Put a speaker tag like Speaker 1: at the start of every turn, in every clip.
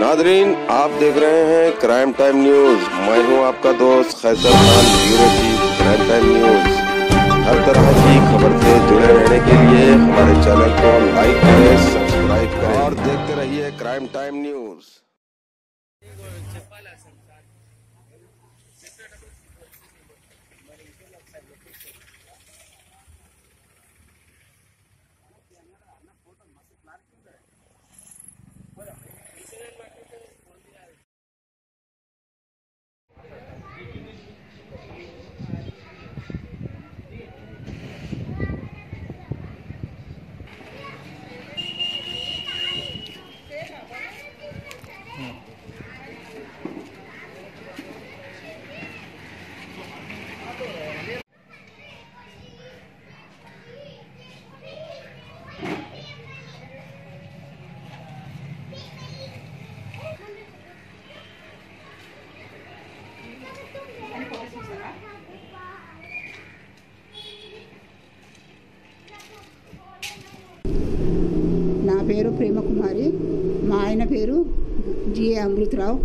Speaker 1: Nadreen आप देख रहे हैं क्राइम टाइम न्यूज मैं हूं आपका दोस्त Khaiser Khan bureau chief crime time news हर तरह की खबर से जुड़े रहने के लिए हमारे चैनल को लाइक करें सब्सक्राइब करें और देखते रहिए क्राइम टाइम न्यूज
Speaker 2: నా పేరు ప్రేమకుమారి మా ఆయన పేరు జిఏ అమృతరావు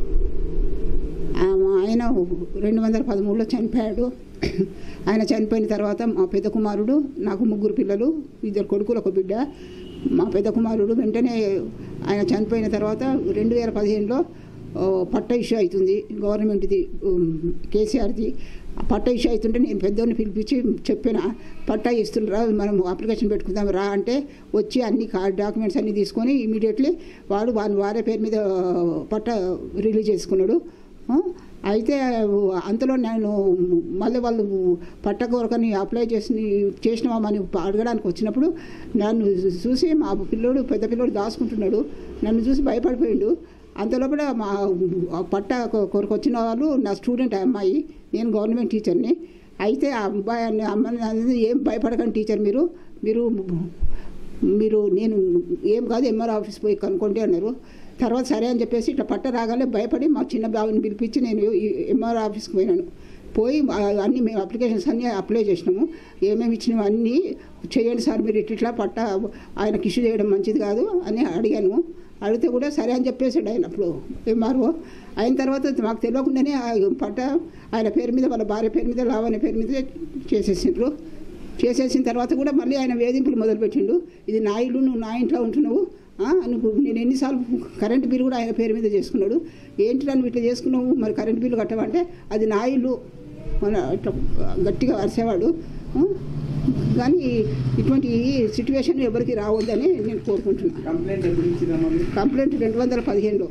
Speaker 2: ఆ, మా ఆయన రెండు వందల పదమూడులో చనిపోయాడు ఆయన చనిపోయిన తర్వాత మా పెద్ద కుమారుడు నాకు ముగ్గురు పిల్లలు ఇద్దరు కొడుకులు ఒక బిడ్డ మా పెద్ద కుమారుడు వెంటనే ఆయన చనిపోయిన తర్వాత రెండు వేల పదిహేనులో ఓ, పట్ట ఇష్యూ అవుతుంది గవర్నమెంట్ది ఉమ్, కేసీఆర్ది ఆ పట్ట ఇష్యూ అవుతుంటే నేను పెద్దోడిని పిలిపించి చెప్పిన పట్టా ఇస్తుండ్రా మనం అప్లికేషన్ పెట్టుకుందాం రా అంటే వచ్చి అన్ని డాక్యుమెంట్స్ అన్ని తీసుకొని ఇమీడియట్లీ వాడు వాని వారే పేరు మీద పట్ట రిలీజ్ చేసుకున్నాడు ఆ, అయితే అంతలో నేను మళ్ళీ వాళ్ళు పట్ట కొరకని అప్లై చేసి చేసినామని అడగడానికి వచ్చినప్పుడు నన్ను చూసి మా పిల్లోడు పెద్ద పిల్లోడు దాచుకుంటున్నాడు నన్ను చూసి భయపడిపోయిండు అంతలోపల మా ఆ పట్ట కొ- కొరకు వచ్చిన వాళ్ళు నా స్టూడెంట్ ఆ అమ్మాయి నేను గవర్నమెంట్ టీచర్ని అయితే ఆ అబ్బాయి అన్న అమ్మని అనేది ఏం భయపడకండి టీచర్ మీరు మీరు మీరు నేను ఏం కాదు ఎంఆర్ ఆఫీస్ పోయి కనుక్కోండి అన్నారు తర్వాత సరే అని చెప్పేసి ఇట్లా పట్ట రాగానే భయపడి మా చిన్న బాబుని పిలిపించి నేను ఎంఆర్ ఆఫీస్కి పోయినాను పోయి ఆ అన్ని మేము అప్లికేషన్స్ అన్నీ అప్లై చేసినాము ఏమేమి ఇచ్చినాము అన్నీ చేయండి సార్ మీరు ఇట్లా ఇట్లా పట్ట ఆయనకి ఇష్యూ చేయడం మంచిది కాదు అని అడిగాను అడిగితే కూడా సరే అని చెప్పేసాడు ఆయన అప్పుడు ఎంఆర్ఓ అయిన తర్వాత మాకు తెలియకుండానే ఆ పట్ట ఆయన పేరు మీద వాళ్ళ భార్య పేరు మీద లావణ్య పేరు మీద చేసేసిండ్రు చేసేసిన తర్వాత కూడా మళ్ళీ ఆయన వేధింపులు మొదలుపెట్టిండు ఇది నా ఇల్లు నువ్వు నా ఇంట్లో ఉంటున్నావు ఆ, నువ్వు నేను ఎన్నిసార్లు కరెంట్ బిల్లు కూడా ఆయన పేరు మీద చేసుకున్నాడు ఏంటి నన్ను ఇట్లా చేసుకున్నావు మరి కరెంట్ బిల్లు కట్టమంటే అది నా ఇల్లు మన ఇట్లా గట్టిగా అరిసేవాడు ఆ, కానీ ఇటువంటి సిచ్యువేషన్ ఎవరికి రావద్దని నేను కోరుకుంటున్నాను
Speaker 3: కంప్లైంట్ ఎప్పుడు ఇచ్చిందమ్మా మీరు?
Speaker 2: కంప్లైంట్ రెండు వందల పదిహేనులో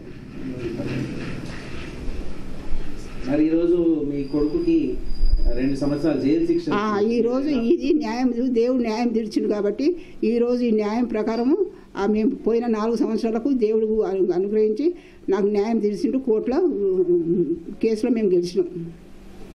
Speaker 3: మరి ఈరోజు మీ కొడుకుకి రెండు సంవత్సరాలు జైలు శిక్ష
Speaker 2: ఆ, ఈ రోజు ఇది న్యాయం దేవుడు న్యాయం తీర్చిండు కాబట్టి ఈ రోజు ఈ న్యాయం ప్రకారము ఆ మేము పోయిన నాలుగు సంవత్సరాలకు దేవుడు అను- అనుగ్రహించి నాకు న్యాయం తీర్చిండు కోర్టులో ఉమ్, కేసులో మేము గెలిచినాం